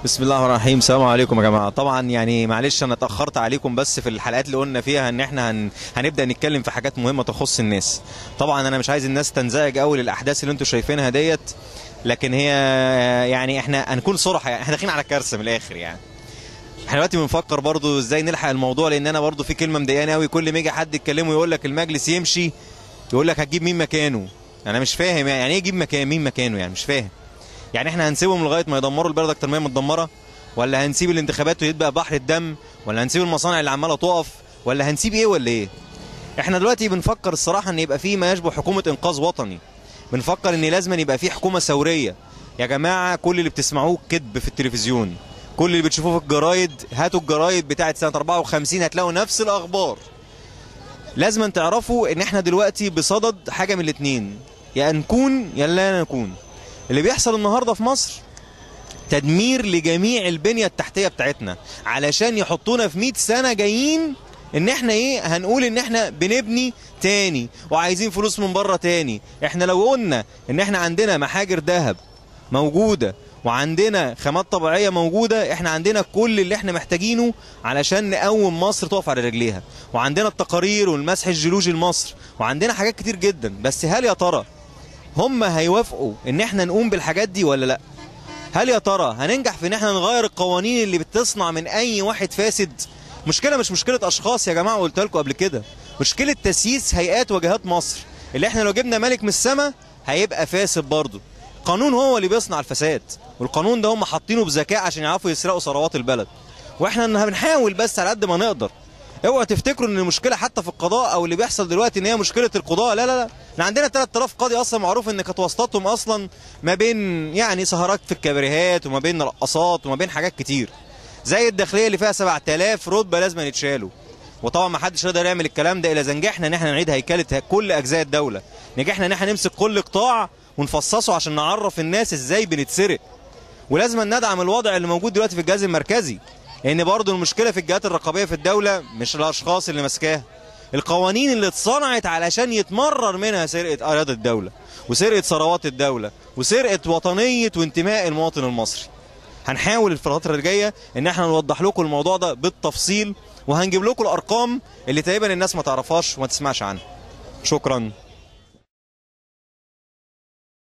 بسم الله الرحمن الرحيم السلام عليكم يا جماعه طبعا يعني معلش انا اتاخرت عليكم بس في الحلقات اللي قلنا فيها ان احنا هن... هنبدا نتكلم في حاجات مهمه تخص الناس طبعا انا مش عايز الناس تنزعج قوي للاحداث اللي انتم شايفينها ديت لكن هي يعني احنا هنكون صراحه يعني احنا داخلين على كارثه من الاخر يعني احنا دلوقتي بنفكر برضو ازاي نلحق الموضوع لان انا برضو في كلمه مضايقاني قوي كل ما يجي حد يتكلمه يقول لك المجلس يمشي يقول لك هتجيب مين مكانه انا مش فاهم يعني يعني ايه يجيب مكان مين مكانه يعني مش فاهم يعني احنا هنسيبهم لغايه ما يدمروا البلد اكتر ما هي متدمره ولا هنسيب الانتخابات ويبقى بحر الدم ولا هنسيب المصانع اللي عماله تقف ولا هنسيب ايه ولا ايه احنا دلوقتي بنفكر الصراحه ان يبقى في ما يشبه حكومه انقاذ وطني بنفكر ان لازم يبقى في حكومه ثوريه يا جماعه كل اللي بتسمعوه كذب في التلفزيون كل اللي بتشوفوه في الجرايد هاتوا الجرايد بتاعه سنه 54 هتلاقوا نفس الاخبار لازم أن تعرفوا ان احنا دلوقتي بصدد حاجه من الاثنين يا نكون يا لا نكون اللي بيحصل النهارده في مصر تدمير لجميع البنية التحتية بتاعتنا علشان يحطونا في 100 سنة جايين ان احنا ايه هنقول ان احنا بنبني تاني وعايزين فلوس من بره تاني احنا لو قلنا ان احنا عندنا محاجر ذهب موجودة وعندنا خامات طبيعية موجودة احنا عندنا كل اللي احنا محتاجينه علشان نقوم مصر تقف على رجليها وعندنا التقارير والمسح الجيولوجي لمصر وعندنا حاجات كتير جدا بس هل يا ترى هم هيوافقوا ان احنا نقوم بالحاجات دي ولا لا هل يا ترى هننجح في ان احنا نغير القوانين اللي بتصنع من اي واحد فاسد مشكله مش مشكله اشخاص يا جماعه قلت لكم قبل كده مشكله تسييس هيئات وجهات مصر اللي احنا لو جبنا ملك من السماء هيبقى فاسد برضه قانون هو اللي بيصنع الفساد والقانون ده هم حاطينه بذكاء عشان يعرفوا يسرقوا ثروات البلد واحنا بنحاول بس على قد ما نقدر اوعوا تفتكروا ان المشكله حتى في القضاء او اللي بيحصل دلوقتي ان هي مشكله القضاء لا لا لا احنا عندنا 3000 قاضي اصلا معروف ان كانت واسطتهم اصلا ما بين يعني سهرات في الكباريهات وما بين رقصات وما بين حاجات كتير زي الداخليه اللي فيها 7000 رتبه لازم يتشالوا وطبعا ما حدش يقدر يعمل الكلام ده الا اذا نجحنا ان احنا نعيد هيكله كل اجزاء الدوله نجحنا ان احنا نمسك كل قطاع ونفصصه عشان نعرف الناس ازاي بنتسرق ولازم ندعم الوضع اللي موجود دلوقتي في الجهاز المركزي لان برضه المشكله في الجهات الرقابيه في الدوله مش الاشخاص اللي ماسكاها القوانين اللي اتصنعت علشان يتمرر منها سرقه اراضي الدوله وسرقه ثروات الدوله وسرقه وطنيه وانتماء المواطن المصري هنحاول الفتره الجايه ان احنا نوضح لكم الموضوع ده بالتفصيل وهنجيب لكم الارقام اللي تقريبا الناس ما تعرفهاش وما تسمعش عنها شكرا